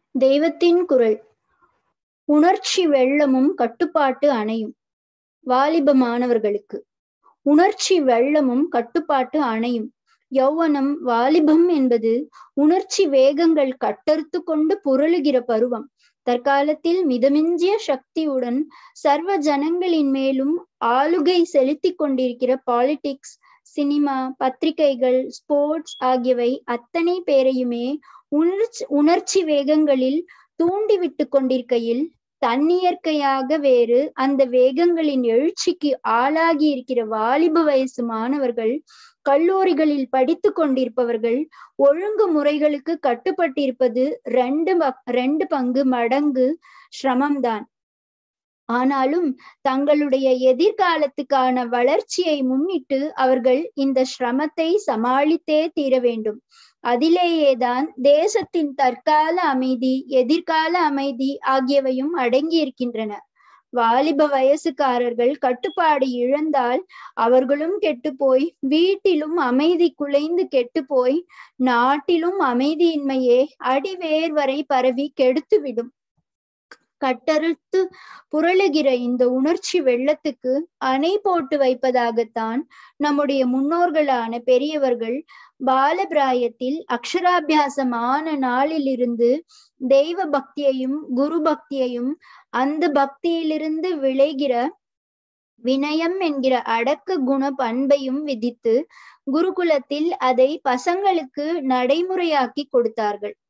தெய்வத்தின் குரல் உணர்ச்சி வெள்ளமும் கட்டுப்பாட்டு அணையும் வாலிப மாணவர்களுக்கு உணர்ச்சி வெள்ளமும் கட்டுப்பாட்டு அணையும் யௌவனம் வாலிபம் என்பது உணர்ச்சி வேகங்கள் கட்டறுத்து கொண்டு புரளுகிற பருவம் தற்காலத்தில் மிதமிஞ்சிய சக்தியுடன் சர்வ ஜனங்களின் மேலும் ஆளுகை செலுத்தி கொண்டிருக்கிற பாலிடிக்ஸ் சினிமா பத்திரிகைகள் ஸ்போர்ட்ஸ் ஆகியவை அத்தனை பேரையுமே உணர்ச்சி உணர்ச்சி வேகங்களில் தூண்டிவிட்டு கொண்டிருக்கையில் தன்னியற்கையாக வேறு அந்த வேகங்களின் எழுச்சிக்கு ஆளாகி இருக்கிற வாலிப வயசு மாணவர்கள் கல்லூரிகளில் படித்து கொண்டிருப்பவர்கள் ஒழுங்கு முறைகளுக்கு கட்டுப்பட்டிருப்பது ரெண்டு ரெண்டு பங்கு மடங்கு சிரமம்தான் ஆனாலும் தங்களுடைய எதிர்காலத்துக்கான வளர்ச்சியை முன்னிட்டு அவர்கள் இந்த சிரமத்தை சமாளித்தே தீர வேண்டும் அதிலேயேதான் தேசத்தின் தற்கால அமைதி எதிர்கால அமைதி ஆகியவையும் அடங்கி இருக்கின்றன வாலிப வயசுக்காரர்கள் கட்டுப்பாடு இழந்தால் அவர்களும் கெட்டு போய் வீட்டிலும் அமைதி குலைந்து கெட்டு போய் நாட்டிலும் அமைதியின்மையே அடிவேர் வரை பரவி கெடுத்துவிடும் கட்டறுத்து புரளுகிற இந்த உணர்ச்சி வெள்ளத்துக்கு அணை போட்டு வைப்பதாகத்தான் நம்முடைய முன்னோர்களான பெரியவர்கள் பாலபிராயத்தில் அக்ஷராபியாசமான நாளிலிருந்து தெய்வ பக்தியையும் குரு பக்தியையும் அந்த பக்தியிலிருந்து விளைகிற வினயம் என்கிற அடக்க குண பண்பையும் விதித்து குருகுலத்தில் அதை பசங்களுக்கு நடைமுறையாக்கி கொடுத்தார்கள்